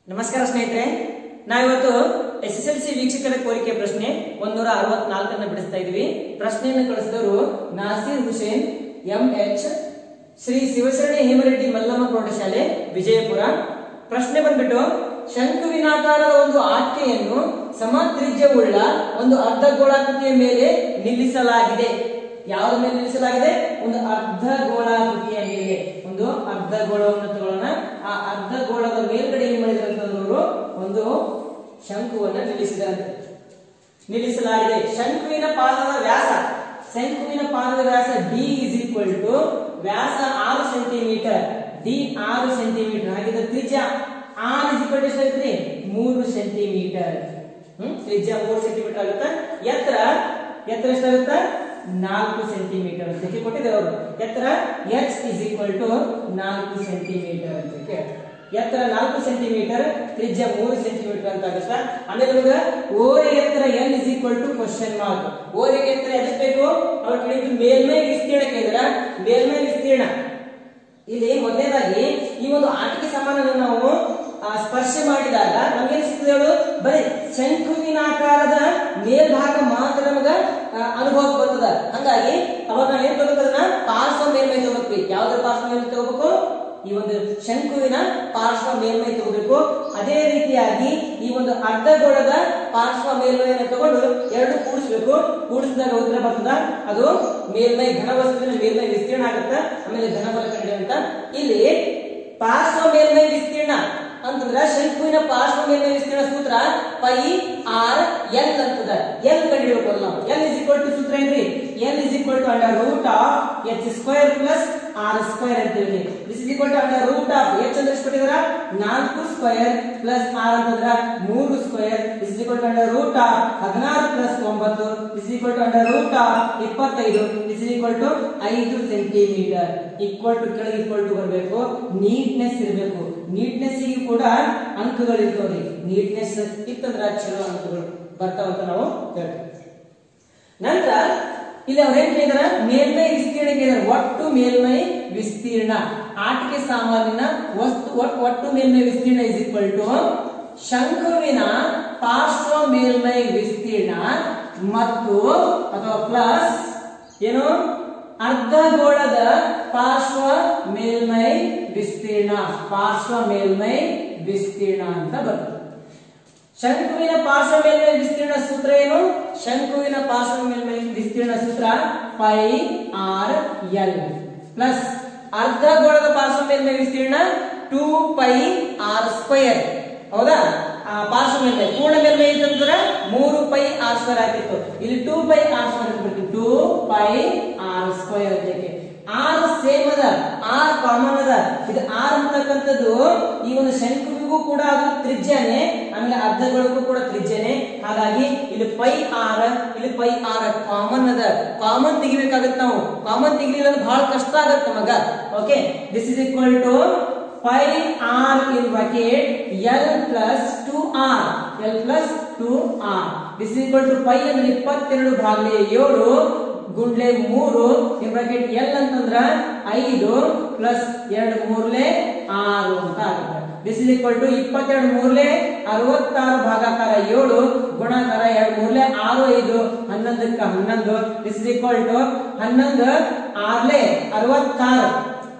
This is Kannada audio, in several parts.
ನಮಸ್ಕಾರ ಸ್ನೇಹಿತರೆ ನಾವಿವತ್ತು ಎಸ್ ಎಸ್ ಎಲ್ ಸಿ ವೀಕ್ಷಕರ ಕೋರಿಕೆ ಪ್ರಶ್ನೆ ಒಂದೂರ ಅರವತ್ನಾಲ್ಕನ್ನ ಬಿಡಿಸ್ತಾ ಇದೀವಿ ಪ್ರಶ್ನೆಯನ್ನು ಕಳಿಸಿದವರು ನಾಸೀರ್ ಹುಸೇನ್ ಎಂ ಎಚ್ ಶ್ರೀ ಶಿವಶರಣಿ ಹೇಮರೆಡ್ಡಿ ಮಲ್ಲಮ್ಮ ಪ್ರೌಢಶಾಲೆ ವಿಜಯಪುರ ಪ್ರಶ್ನೆ ಬಂದ್ಬಿಟ್ಟು ಶಂಕುವಿನಾಕಾರದ ಒಂದು ಆಟಿಕೆಯನ್ನು ಸಮತ್ರಿಜ್ಯವುಳ್ಳ ಒಂದು ಅರ್ಧ ಗೋಳಾಕೃತಿಯ ಮೇಲೆ ನಿಲ್ಲಿಸಲಾಗಿದೆ ಯಾವ್ದ ಮೇಲೆ ನಿಲ್ಲಿಸಲಾಗಿದೆ ಒಂದು ಅರ್ಧ ಗೋಳಾಕೃತಿಯ ಮೇಲೆ ಒಂದು ಅರ್ಧ ಗೋಳವನ್ನು ತಗೊಳ್ಳೋಣ ಆ ಅರ್ಧ ಗೋಳದ ಮೇಲ್ಗಡೆ ಏನ್ ಮಾಡಿದ್ರಂತಂದ್ರು ಒಂದು ಶಂಕುವನ್ನ ನಿಲ್ಲಿಸಿದಂತೆ ನಿಲ್ಲಿಸಲಾಗಿದೆ ಶಂಕುವಿನ ಪಾದದ ವ್ಯಾಸ ಶಂಕುವಿನ ಪಾದದ ವ್ಯಾಸ ಡಿ ಇಸ್ ಈಕ್ವಲ್ ಟು ವ್ಯಾಸ ಆರು ಸೆಂಟಿಮೀಟರ್ ಡಿ ಆರು ಸೆಂಟಿಮೀಟರ್ ಹಾಗಿದ್ರೆ ತ್ರಿಜ್ಯ ಆರ್ ಇಸ್ ಈಕ್ವಲ್ ಟು ಎಷ್ಟಾಗುತ್ತೆ ಮೂರು ಸೆಂಟಿಮೀಟರ್ ಹ್ಮ್ ತ್ರಿಜ್ಯ ಮೂರು ಸೆಂಟಿಮೀಟರ್ ಆಗುತ್ತೆ ಎತ್ತರ ಎತ್ತರ ಎಷ್ಟಾಗುತ್ತೆ ನಾಲ್ಕು ಸೆಂಟಿಮೀಟರ್ ಅಂತ ಹೇಳಿ ಕೊಟ್ಟಿದ್ದಾರೆ ಅವರು ಎತ್ತರ ಎಚ್ ಇಸ್ ಈಕ್ವಲ್ ಟು ನಾಲ್ಕು ಸೆಂಟಿಮೀಟರ್ ಅಂತ ಕೇಳಿ ಎತ್ತರ ನಾಲ್ಕು ಸೆಂಟಿಮೀಟರ್ ತ್ರಿಜ್ಯ ಮೂರು ಸೆಂಟಿಮೀಟರ್ ಅಂತ ಆಗುತ್ತೆ ಆಮೇಲೆ ಇವಾಗ ಓರೆ ಎತ್ತರ N is equal to question mark ಓರೆ ಎತ್ತರ ಎದಕ್ಕೆ ಬೇಕು ಅವ್ರು ಕೇಳಿದ್ದು ಮೇಲ್ಮೈ ವಿಸ್ತೀರ್ಣ ಕೇಳಿದ್ರ ಮೇಲ್ಮೈ ವಿಸ್ತೀರ್ಣ ಇಲ್ಲಿ ಮೊದಲನೇದಾಗಿ ಈ ಒಂದು ಆಟಿಕೆ ಸಾಮಾನನ್ನು ನಾವು ಆ, ಸ್ಪರ್ಶ ಮಾಡಿದಾಗ ನಮ್ಗೇನ್ ಸಿಗ್ತದೆ ಹೇಳು ಬರೀ ಶಂಕುವಿನಾಕಾರದ ಮೇಲ್ಭಾಗ ಮಾತ್ರ ನಮಗ ಆ, ಅನುಭವಕ್ಕೆ ಬರ್ತದ ಹಂಗಾಗಿ ಅವಾಗ ನಾವ್ ಏನ್ ತಗೋಬೇಕದನ್ನ ಪಾರ್ಶ್ವ ಮೇಲ್ಮೈ ತಗೋಬೇಕು ಯಾವ್ದ್ರ ಪಾರ್ಶ್ವ ಮೇಲ್ಮೈ ತಗೋಬೇಕು ಈ ಒಂದು ಶಂಕುವಿನ ಪಾರ್ಶ್ವ ಮೇಲ್ಮೈ ತಗೋಬೇಕು ಅದೇ ರೀತಿಯಾಗಿ ಈ ಒಂದು ಅರ್ಧ ಗೋಳದ ಪಾರ್ಶ್ವ ಮೇಲ್ಮೈಯನ್ನು ತಗೊಂಡು ಎರಡು ಕೂಡಿಸ್ಬೇಕು ಕೂಡಿಸಿದಾಗ ಉತ್ತರ ಬರ್ತದ ಅದು ಮೇಲ್ಮೈ ಘನ ವಸ್ತುವಿನ ಮೇಲ್ಮೈ ವಿಸ್ತೀರ್ಣ ಆಗುತ್ತೆ ಆಮೇಲೆ ಘನಫಲ ಕಂಡು ಅಂತ ಇಲ್ಲಿ ಪಾರ್ಶ್ವ ಮೇಲ್ಮೈ ವಿಸ್ತೀರ್ಣ ಅಂತಂದ್ರ ಶಂಕುವಿನ ಪಾರ್ಶ್ವ ಮೇಲ್ಮೈ ವಿಸ್ತೀರ್ಣ ಸೂತ್ರ ಪೈ ಆರ್ ಎಲ್ ಅಂತದ ಎಲ್ ಕಂಡಿಡ್ಬೇಕು ನಾವು ಎಲ್ ಇಸ್ ಈಕ್ವಲ್ ಟು ಸೂತ್ರ ಏನ್ರಿ l is equal to under root of h square plus r square ಅಂತ ಹೇಳಿ this is equal to under root of h ಅಂದ್ರೆ ಎಷ್ಟು ಕೊಟ್ಟಿದಾರ ನಾಲ್ಕು ಸ್ಕ್ವೇರ್ ಪ್ಲಸ್ ಆರ್ ಅಂತಂದ್ರ ಮೂರು square this is equal to under root of ಹದಿನಾರು ಪ್ಲಸ್ ಒಂಬತ್ತು this is equal to under root of ಇಪ್ಪತ್ತೈದು ದಿಸ್ ಇಸ್ ಈಕ್ವಲ್ ಟು ಐದು ಸೆಂಟಿಮೀಟರ್ ಈಕ್ವಲ್ ಟು ಕೆಳಗೆ ಈಕ್ವಲ್ ಟು ಬರಬೇಕು ನೀಟ್ನೆಸ್ ಇರಬೇಕು ನೀಟ್ನೆಸ್ ಗೆ ಕೂಡ ಅಂಕಗಳು ಇರ್ತಾವ್ರಿ ನೀಟ್ನೆಸ್ ಇತ್ತಂದ್ರ ಚಲೋ ಅಂಕಗಳು ಬರ್ತಾವಂತ ನಾವು ಹೇಳ್ತೀವಿ ನಂತರ ಇಲ್ಲಿ ಅವ್ರು ಏನ್ ಕೇಳಿದಾರ ಮೇಲ್ಮೈ ವಿಸ್ತೀರ್ಣ ಕೇಳಿದಾರೆ ಒಟ್ಟು ಮೇಲ್ಮೈ ವಿಸ್ತೀರ್ಣ ಆಟಿಕೆ ಸಾಮಾನಿನ ವಸ್ತು ಒಟ್ಟು ಒಟ್ಟು ಮೇಲ್ಮೈ ವಿಸ್ತೀರ್ಣ ಇಸ್ ಈಕ್ವಲ್ ಟು ಶಂಕುವಿನ ಪಾರ್ಶ್ವ ಮೇಲ್ಮೈ ವಿಸ್ತೀರ್ಣ ಮತ್ತು ಅಥವಾ ಪ್ಲಸ್ ಏನು ಅರ್ಧಗೋಳದ ಪಾರ್ಶ್ವ ಮೇಲ್ಮೈ ವಿಸ್ತೀರ್ಣ ಪಾರ್ಶ್ವ ಮೇಲ್ಮೈ ವಿಸ್ತೀರ್ಣ ಅಂತ ಬರ್ತದೆ ಶಂಕುವಿನ ಪಾರ್ಶ್ವ ಮೇಲ್ಮೈ ವಿಸ್ತೀರ್ಣ ಸೂತ್ರ ಏನು ಶಂಕುವಿನ ಪಾರ್ಶ್ವ ಮೇಲ್ಮೈ ವಿಸ್ತೀರ್ಣ ಸೂತ್ರ ಪೈ ಆರ್ ಎಲ್ ಪ್ಲಸ್ ಅರ್ಧಗೋಳದ ಪಾರ್ಶ್ವ ಮೇಲ್ಮೈ ವಿಸ್ತೀರ್ಣ ಟೂ ಪೈ ಆರ್ ಸ್ಕ್ವಯರ್ ಹೌದಾ ಆ ಪಾರ್ಶ್ವ ಮೇಲ್ಮೈ ಪೂರ್ಣ ಮೇಲ್ಮೈ ಅಂತಂದ್ರೆ ಮೂರು ಪೈ ಆರ್ ಸ್ಕ್ವೇರ್ ಆಗಿತ್ತು ಇಲ್ಲಿ ಟೂ ಪೈ ಆರ್ ಸ್ಕ್ವೇರ್ ಅಂತ ಟೂ ಪೈ ಆರ್ ಸ್ಕ್ವೇರ್ ಅಂತ ಆರ್ ಸೇಮ್ ಅದ ಆರ್ ಕಾಮನ್ ಅದ ಇದು ಆರ್ ಅಂತಕ್ಕಂಥದ್ದು ಈ ಒಂದು ಶಂಕುವಿಗೂ ಕೂಡ ಅದು ತ್ರಿಜ್ಯನೇ ಆಮೇಲೆ ಅರ್ಧಗಳಿಗೂ ಕೂಡ ತ್ರಿಜ್ಯನೇ ಹಾಗಾಗಿ ಇಲ್ಲಿ ಪೈ ಆರ್ ಇಲ್ಲಿ ಪೈ ಆರ್ ಕಾಮನ್ ಅದ ಕಾಮನ್ ತೆಗಿಬೇಕಾಗತ್ತೆ ನಾವು ಕಾಮನ್ ತೆಗಿಲಿಲ್ಲ ಅಂದ್ರೆ ಬಹಳ ಕಷ್ಟ ಆಗತ್ತೆ ನಮಗ okay this is equal to pi r in bracket l plus two r l plus two r this is equal to pi ಅಂದ್ರೆ ಇಪ್ಪತ್ತೆರಡು ಭಾಗಲೆ ಏಳು ಗುಂಡ್ಲೆ ಮೂರು ಇನ್ ಬ್ರಾಕೆಟ್ ಎಲ್ ಅಂತಂದ್ರ ಐದು ಪ್ಲಸ್ ಎರಡು ಮೂರ್ಲೆ ಆರು ಅಂತ ಆಗುತ್ತೆ ದಿಸ್ ಇಸ್ ಈಕ್ವಲ್ ಟು ಇಪ್ಪತ್ತೆರಡು ಮೂರ್ಲೆ ಅರವತ್ತಾರು ಭಾಗಾಕಾರ ಏಳು ಗುಣಾಕಾರ ಎರಡು ಮೂರ್ಲೆ ಆರು ಐದು ಹನ್ನೊಂದಕ್ಕ ಹನ್ನೊಂದು ದಿಸ್ ಇಸ್ ಈಕ್ವಲ್ ಟು ಹನ್ನೊಂದು ಆರ್ಲೆ ಅರವತ್ತಾರು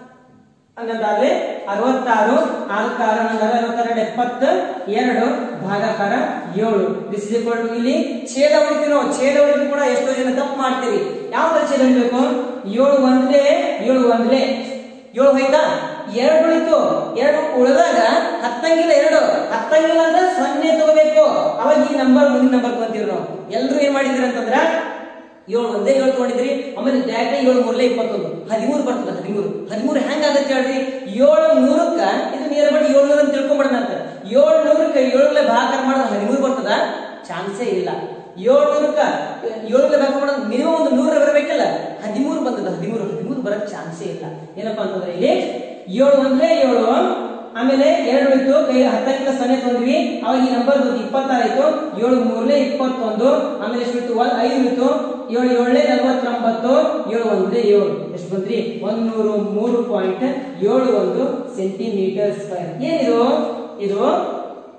ಹನ್ನೊಂದಾರ್ಲೆ ಅರವತ್ತಾರು ಆರಕ್ಕಾರ ಹನ್ನೊಂದು ಅರವತ್ತೆರಡು ಎಪ್ಪತ್ತ ಎರಡು ಭಾಗಾಕಾರ ಏಳು ದಿಸ್ ಇಸ್ ಈಕ್ವಲ್ ಟು ಇಲ್ಲಿ ಛೇದ ಹೊಡಿತೀವಿ ನಾವು ಛೇದ ಹೊಡಿದ್ರು ಕೂಡ ಎಷ್ಟೋ ಜನ ತಪ್ಪು ಮಾಡ್ತೀವಿ ಯಾವ ತರ ಛೇದ ಹೊಡಿಬೇಕು ಏಳು ಒಂದ್ಲೆ ಏಳು ಒಂದ್ಲೆ ಏಳು ಹೋಯ್ತಾ ಎರಡು ಉಳಿತು ಎರಡು ಉಳಿದಾಗ ಹತ್ತಂಗಿಲ್ಲ ಎರಡು ಹತ್ತಂಗಿಲ್ಲ ಅಂದ್ರೆ ಸೊನ್ನೆ ತಗೋಬೇಕು ಅವಾಗ ಈ ನಂಬರ್ ಮುಂದಿನ ನಂಬರ್ ತಗೊಂತೀವಿ ನಾವು ಎಲ್ರು ಏನ್ ಮಾಡಿದ್ರಿ ಅಂತಂದ್ರ ಏಳು ಒಂದೇ ಏಳು ತಗೊಂಡಿದ್ರಿ ಆಮೇಲೆ ಡೈರೆಕ್ಟ್ ಏಳು ಮೂರ್ಲೆ ಇಪ್ಪತ್ತೊಂದು ಹದಿಮೂರು ಬರ್ತದ ಹದಿಮೂರು ಹದಿಮೂರು ಹೆಂಗ್ ಆಗತ್ತೆ ಹೇಳ್ರಿ ಏಳು ನೂರಕ್ಕ ಇದು ನಿಯರ್ ಬಟ್ ಏಳು ನೂರ ಅಂತ ತಿಳ್ಕೊಂಬಿಡೋಣ ಅಂತ ಏಳು ನೂರಕ್ಕೆ ಏಳುಲೆ ಭಾಗಾಕಾರ ಮಾಡೋದು ಹದಿಮೂರು ಬರ್ತದ ಚಾನ್ಸೇ ಇಲ್ಲ ಏಳು ನೂರಕ್ಕ ಏಳುಲೆ ಭಾಗ ಮಾಡೋದು ಮಿನಿಮಮ್ ಒಂದು ನೂರ ಬರಬೇಕಲ್ಲ ಹದಿಮೂರು ಬಂದದ ಹದಿಮೂರು ಹದಿಮೂರು ಬರಕ್ ಚಾನ್ಸೇ ಇಲ್ಲ ಏನಪ್ಪಾ ಅಂತಂದ್ರೆ ಇಲ್ಲಿ ಏಳು ಒಂದ್ಲೆ ಏಳು ಆಮೇಲೆ ಎರಡು ಉಳಿತು ಕೈ ಹತ್ತಕ್ಕಿಂತ ಸೊನ್ನೆ ತಗೊಂಡ್ವಿ ಅವಾಗ ಈ ನಂಬರ್ ಇಪ್ಪತ್ತಾರು ಆಯ್ತು ಏಳು ಮೂರ್ಲೆ ಇಪ್ಪತ್ತೊಂದು ಆಮೇಲೆ ಎಷ್ಟು ಉಳಿತು ಒಂದ್ ಐದು ಉಳಿತು ಏಳು ಏಳನೇ ನಲವತ್ತೊಂಬತ್ತು ಏಳು ಒಂದೇ ಏಳು ಎಷ್ಟು ಬಂದ್ರಿ ಒಂದೂರು ಮೂರು ಪಾಯಿಂಟ್ ಏಳು ಒಂದು ಸೆಂಟಿಮೀಟರ್ ಸ್ಕ್ವೇರ್ ಏನಿದು ಇದು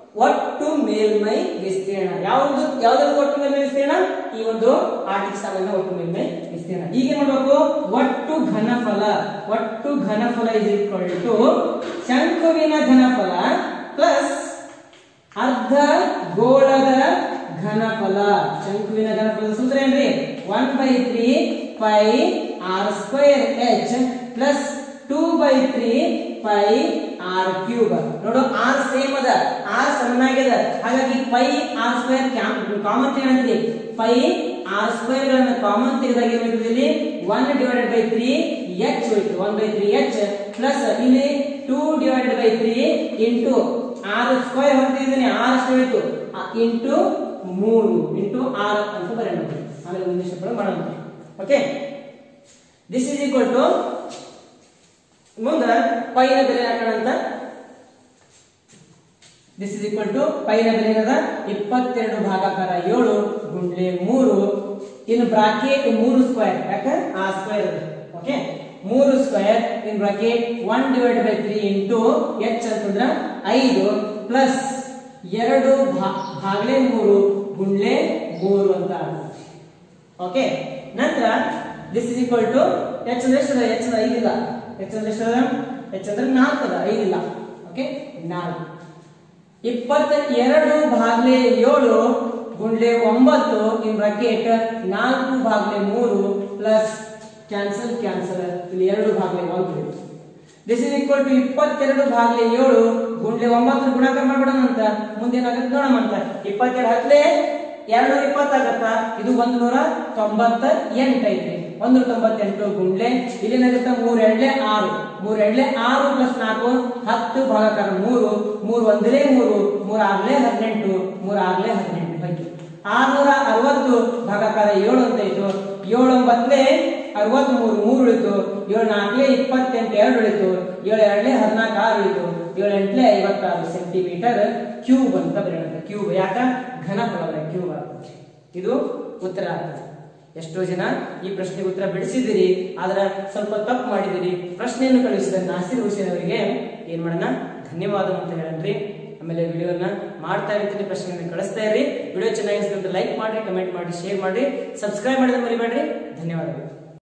ಒಟ್ಟು ಮೇಲ್ಮೈ ವಿಸ್ತೀರ್ಣ ಯಾವುದು ಯಾವ್ದಾದ್ರು ಒಟ್ಟು ಮೇಲ್ಮೈ ವಿಸ್ತೀರ್ಣ ಈ ಒಂದು ಆಟಿಕ್ ಸಾಲಿನ ಒಟ್ಟು ಮೇಲ್ಮೈ ವಿಸ್ತೀರ್ಣ ಈಗ ಏನ್ ಮಾಡ್ಬೇಕು ಒಟ್ಟು ಘನಫಲ ಒಟ್ಟು ಘನಫಲ ಇಸ್ ಈಕ್ವಲ್ ಟು ಶಂಕುವಿನ ಘನಫಲ ಪ್ಲಸ್ ಅರ್ಧ ಗೋಳದ ಘನಫಲ ಶಂಕುವಿನ ಘನಫಲದ ಸೂತ್ರ ಏನ್ರಿ one by three pi r square h plus two by three pi r cube ನೋಡು ಆರ್ ಸೇಮ್ ಅದ ಆರ್ ಸಮನಾಗ್ಯದ ಹಾಗಾಗಿ ಪೈ ಆರ್ ಸ್ಕ್ವೇರ್ ಕಾಮನ್ ತೆಗೆದ್ರಿ ಪೈ ಆರ್ ಸ್ಕ್ವೇರ್ ಗಳನ್ನ ಕಾಮನ್ ತೆಗೆದಾಗ ಏನಾಗ್ತದೆ ಇಲ್ಲಿ one divided by three h ಹೋಯ್ತು one by three h plus ಇಲ್ಲಿ two divided by three into R square ಹೊರತಿದ್ದೀನಿ ಆರ್ ಎಷ್ಟು ಹೋಯ್ತು ಇಂಟು ಮೂರು ಇಂಟು ಆರ್ ಅಂತ ಬರೆಯೋಣ ಆಮೇಲೆ ಒಂದಿಷ್ಟು ಕೂಡ ಮಾಡೋಣ okay this is equal to ಮುಂದ ಪೈನ ಬೆಲೆ ಹಾಕೋಣ ಅಂತ ದಿಸ್ ಇಸ್ ಈಕ್ವಲ್ ಟು ಪೈನ ಬೆಲೆ ಏನದ ಇಪ್ಪತ್ತೆರಡು ಭಾಗಾಕಾರ ಏಳು ಗುಂಡ್ಲೆ ಮೂರು ಇನ್ ಬ್ರಾಕೆಟ್ ಮೂರು ಸ್ಕ್ವೇರ್ ಯಾಕ ಆ ಸ್ಕ್ವೇರ್ ಅದು ಓಕೆ ಮೂರು square in bracket one divide by three into h ಅಂತಂದ್ರ ಐದು ಪ್ಲಸ್ ಎರಡು ಭಾಗಲೆ ಮೂರು ಗುಂಡ್ಲೆ ಮೂರು ಅಂತ ಓಕೆ ನಂತರ this is equal to h ಅಂದ್ರೆ ಎಷ್ಟು ಎಚ್ ಅಂದ್ರೆ ಐದಿಲ್ಲ ಎಚ್ ಅಂದ್ರೆ ಎಷ್ಟು ಎಚ್ ಅಂದ್ರೆ ನಾಲ್ಕು ಅದ ಐದಿಲ್ಲ ಓಕೆ ನಾಲ್ಕು ಇಪ್ಪತ್ತ ಎರಡು ಭಾಗ್ಲೆ ಏಳು ಗುಂಡ್ಲೆ ಒಂಬತ್ತು ಇನ್ ಬ್ರಾಕೆಟ್ ನಾಲ್ಕು ಭಾಗ್ಲೆ ಮೂರು ಪ್ಲಸ್ ಕ್ಯಾನ್ಸಲ್ ಕ್ಯಾನ್ಸಲ್ ಇಲ್ಲಿ ಎರಡು ಭಾಗ್ಲೆ ಒಂದು ದಿಸ್ ಇಸ್ ಈಕ್ವಲ್ ಟು ಇಪ್ಪತ್ತೆರಡು ಭಾಗ್ಲೆ ಏಳು ಗುಂಡ್ಲೆ ಒಂಬತ್ತು ಗುಣಾಕಾರ ಮಾಡ್ಬಿಡೋಣ ಅಂತ ಮುಂದೇನಾಗತ್ತೆ ನೋಡೋಣ ಅಂತ ಇಪ್ಪತ್ತೆರಡು ಹತ್ಲೆ ಎರಡು ನೂರ ಇಪ್ಪತ್ತಾಗತ್ತ ಇದು ಒಂದು ನೂರ ತೊಂಬತ್ತ ಎಂಟು ಐತಿ ಒಂದು ತೊಂಬತ್ತೆಂಟು ಗುಂಡ್ಲೆ ಇಲ್ಲೇನಾಗುತ್ತೆ ಮೂರ್ ಎರಡ್ಲೆ ಆರು ಮೂರ್ ಎರಡ್ಲೆ ಆರು ಪ್ಲಸ್ ನಾಲ್ಕು ಹತ್ತು ಭಾಗಕಾರ ಮೂರು ಮೂರ್ ಒಂದಲೇ ಮೂರು ಮೂರ್ ಆರ್ಲೆ ಹದಿನೆಂಟು ಮೂರ್ ಆರ್ಲೆ ಹದಿನೆಂಟು ಬಗ್ಗೆ ಆರ್ನೂರ ಅರವತ್ತು ಭಾಗಕಾರ ಏಳು ಅಂತ ಇತ್ತು ಏಳು ಒಂಬತ್ತಲೆ ಅರವತ್ ಮೂರು ಮೂರು ಉಳಿತು ಏಳು ನಾಲ್ಕಲೆ ಇಪ್ಪತ್ತೆಂಟು ಎರಡು ಉಳಿತು ಏಳು ಎರಡ್ಲೆ ಹದಿನಾಲ್ಕು ಆರು ಉಳಿತು ಏಳು ಎಂಟ್ಲೆ ಐವತ್ತಾರು ಸೆಂಟಿಮೀಟರ್ ಕ್ಯೂಬ್ ಅಂತ ಬರೆಯೋಣ ಕ್ಯೂಬ್ ಯಾಕ ಘನಫಲದ ಕ್ಯೂಬ್ ಆಗ್ತದೆ ಇದು ಉತ್ತರ ಆಗ್ತದೆ ಎಷ್ಟೋ ಜನ ಈ ಪ್ರಶ್ನೆಗೆ ಉತ್ತರ ಬಿಡಿಸಿದಿರಿ ಆದ್ರೆ ಸ್ವಲ್ಪ ತಪ್ಪು ಮಾಡಿದಿರಿ ಪ್ರಶ್ನೆಯನ್ನು ಕಳುಹಿಸಿದ ನಾಸಿರ್ ಹುಸೇನ್ ಅವರಿಗೆ ಏನ್ ಮಾಡೋಣ ಧನ್ಯವಾದ ಅಂತ ಹೇಳನ್ರಿ ಆಮೇಲೆ ವಿಡಿಯೋನ ಮಾಡ್ತಾ ಇರ್ತೀನಿ ಪ್ರಶ್ನೆಯನ್ನು ಕಳಿಸ್ತಾ ಇರಿ ವಿಡಿಯೋ ಚೆನ್ನಾಗಿ ಲೈಕ್ ಮಾಡಿ ಕಮೆಂಟ್ ಮಾಡಿ ಶೇರ್ ಮಾಡಿ ಸಬ್ಸ್ಕ್ರೈಬ್ ಮಾಡಿದ್ರೆ ಮರಿಬೇಡ್ರಿ ಧನ್ಯವಾದಗಳು